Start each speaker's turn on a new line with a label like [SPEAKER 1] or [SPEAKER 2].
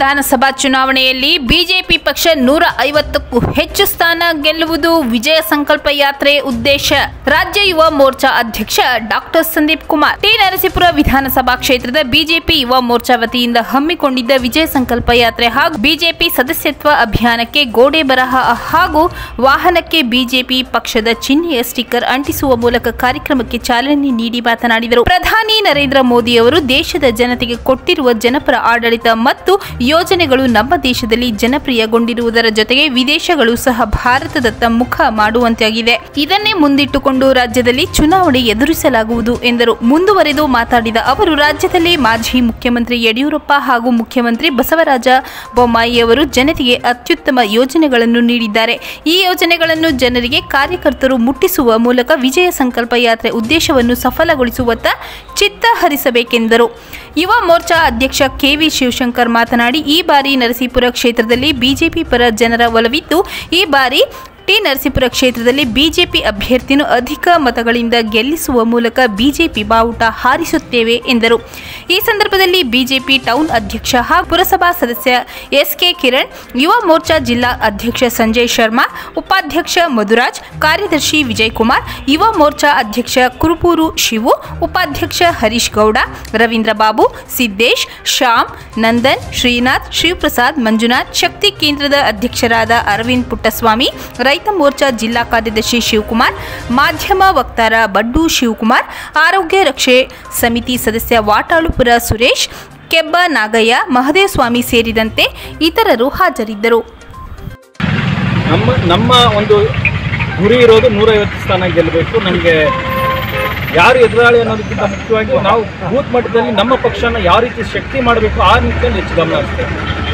[SPEAKER 1] ವಿಧಾನಸಭಾ ಚುನಾವಣೆಯಲ್ಲಿ ಬಿಜೆಪಿ ಪಕ್ಷ ನೂರ ಐವತ್ತಕ್ಕೂ ಹೆಚ್ಚು ಸ್ಥಾನ ಗೆಲ್ಲುವುದು ವಿಜಯ ಸಂಕಲ್ಪ ಯಾತ್ರೆ ಉದ್ದೇಶ ರಾಜ್ಯ ಯುವ ಮೋರ್ಚಾ ಅಧ್ಯಕ್ಷ ಡಾಕ್ಟರ್ ಸಂದೀಪ್ ಕುಮಾರ್ ಟಿ ನರಸೀಪುರ ವಿಧಾನಸಭಾ ಕ್ಷೇತ್ರದ ಬಿಜೆಪಿ ಯುವ ಮೋರ್ಚಾ ವತಿಯಿಂದ ಹಮ್ಮಿಕೊಂಡಿದ್ದ ವಿಜಯ ಸಂಕಲ್ಪ ಯಾತ್ರೆ ಹಾಗೂ ಬಿಜೆಪಿ ಸದಸ್ಯತ್ವ ಅಭಿಯಾನಕ್ಕೆ ಗೋಡೆ ಬರಹ ಹಾಗೂ ವಾಹನಕ್ಕೆ ಬಿಜೆಪಿ ಪಕ್ಷದ ಚಿಹ್ನೆಯ ಸ್ಟಿಕ್ಕರ್ ಅಂಟಿಸುವ ಮೂಲಕ ಕಾರ್ಯಕ್ರಮಕ್ಕೆ ಚಾಲನೆ ನೀಡಿ ಮಾತನಾಡಿದರು ಪ್ರಧಾನಿ ನರೇಂದ್ರ ಮೋದಿ ಅವರು ದೇಶದ ಜನತೆಗೆ ಕೊಟ್ಟಿರುವ ಜನಪರ ಆಡಳಿತ ಮತ್ತು ಯೋಜನೆಗಳು ನಮ್ಮ ದೇಶದಲ್ಲಿ ಜನಪ್ರಿಯಗೊಂಡಿರುವುದರ ಜೊತೆಗೆ ವಿದೇಶಗಳು ಸಹ ಭಾರತದತ್ತ ಮುಖ ಮಾಡುವಂತಾಗಿದೆ ಇದನ್ನೇ ಮುಂದಿಟ್ಟುಕೊಂಡು ರಾಜ್ಯದಲ್ಲಿ ಚುನಾವಣೆ ಎದುರಿಸಲಾಗುವುದು ಎಂದರು ಮುಂದುವರೆದು ಮಾತಾಡಿದ ಅವರು ರಾಜ್ಯದಲ್ಲಿ ಮಾಜಿ ಮುಖ್ಯಮಂತ್ರಿ ಯಡಿಯೂರಪ್ಪ ಹಾಗೂ ಮುಖ್ಯಮಂತ್ರಿ ಬಸವರಾಜ ಬೊಮ್ಮಾಯಿ ಅವರು ಜನತೆಗೆ ಅತ್ಯುತ್ತಮ ಯೋಜನೆಗಳನ್ನು ನೀಡಿದ್ದಾರೆ ಈ ಯೋಜನೆಗಳನ್ನು ಜನರಿಗೆ ಕಾರ್ಯಕರ್ತರು ಮುಟ್ಟಿಸುವ ಮೂಲಕ ವಿಜಯ ಸಂಕಲ್ಪ ಯಾತ್ರೆ ಉದ್ದೇಶವನ್ನು ಸಫಲಗೊಳಿಸುವತ್ತ ಚಿತ್ತ ಹರಿಸಬೇಕೆಂದರು ಯುವ ಮೋರ್ಚಾ ಅಧ್ಯಕ್ಷ ಕೆವಿ ಶಿವಶಂಕರ್ ಮಾತನಾಡಿ ಈ ಬಾರಿ ನರಸೀಪುರ ಕ್ಷೇತ್ರದಲ್ಲಿ ಬಿಜೆಪಿ ಪರ ಜನರ ಒಲವಿದ್ದು ಈ ಬಾರಿ ಟಿ ನರಸೀಪುರ ಕ್ಷೇತ್ರದಲ್ಲಿ ಬಿಜೆಪಿ ಅಭ್ಯರ್ಥಿಯನ್ನು ಅಧಿಕ ಮತಗಳಿಂದ ಗೆಲ್ಲಿಸುವ ಮೂಲಕ ಬಿಜೆಪಿ ಬಾವುಟ ಹಾರಿಸುತ್ತೇವೆ ಎಂದರು ಈ ಸಂದರ್ಭದಲ್ಲಿ ಬಿಜೆಪಿ ಟೌನ್ ಅಧ್ಯಕ್ಷ ಹಾಗೂ ಪುರಸಭಾ ಸದಸ್ಯ ಎಸ್ಕೆ ಕಿರಣ್ ಯುವ ಮೋರ್ಚಾ ಜಿಲ್ಲಾ ಅಧ್ಯಕ್ಷ ಸಂಜಯ್ ಶರ್ಮಾ ಉಪಾಧ್ಯಕ್ಷ ಮಧುರಾಜ್ ಕಾರ್ಯದರ್ಶಿ ವಿಜಯ್ ಕುಮಾರ್ ಯುವ ಮೋರ್ಚಾ ಅಧ್ಯಕ್ಷ ಕುರುಪೂರು ಶಿವು ಉಪಾಧ್ಯಕ್ಷ ಹರೀಶ್ ಗೌಡ ರವೀಂದ್ರ ಬಾಬು ಸಿದ್ದೇಶ್ ಶ್ಯಾಮ್ ನಂದನ್ ಶ್ರೀನಾಥ್ ಶಿವಪ್ರಸಾದ್ ಮಂಜುನಾಥ್ ಶಕ್ತಿ ಕೇಂದ್ರದ ಅಧ್ಯಕ್ಷರಾದ ಅರವಿಂದ್ ಪುಟ್ಟಸ್ವಾಮಿ ರೈತ ಮೋರ್ಚಾ ಜಿಲ್ಲಾ ಕಾರ್ಯದರ್ಶಿ ಶಿವಕುಮಾರ್ ಮಾಧ್ಯಮ ವಕ್ತಾರ ಬಡ್ಡು ಶಿವಕುಮಾರ್ ಆರೋಗ್ಯ ರಕ್ಷೆ ಸಮಿತಿ ಸದಸ್ಯ ವಾಟಾಳುಪುರ ಸುರೇಶ್ ಕೆಬ್ಬ ನಾಗಯ್ಯ ಮಹದೇವ ಸ್ವಾಮಿ ಸೇರಿದಂತೆ ಇತರರು ಹಾಜರಿದ್ದರು
[SPEAKER 2] ನಮ್ಮ ನಮ್ಮ ಒಂದು ಗುರಿ ಇರೋದು ನೂರೈವತ್ತು ಸ್ಥಾನ ಗೆಲ್ಲಬೇಕು ನಮಗೆ ಯಾರು ಎದುರಾಳಿ ಅನ್ನೋದಕ್ಕಿಂತ ಮುಖ್ಯವಾಗಿ ನಾವು ಬೂತ್ ಮಟ್ಟದಲ್ಲಿ ನಮ್ಮ ಪಕ್ಷನ ಯಾವ ರೀತಿ ಶಕ್ತಿ ಮಾಡಬೇಕು ಆ ನಿಟ್ಟಿನಲ್ಲಿ ಹೆಚ್ಚು ಗಮನ ಹರಿಸ್ತೇವೆ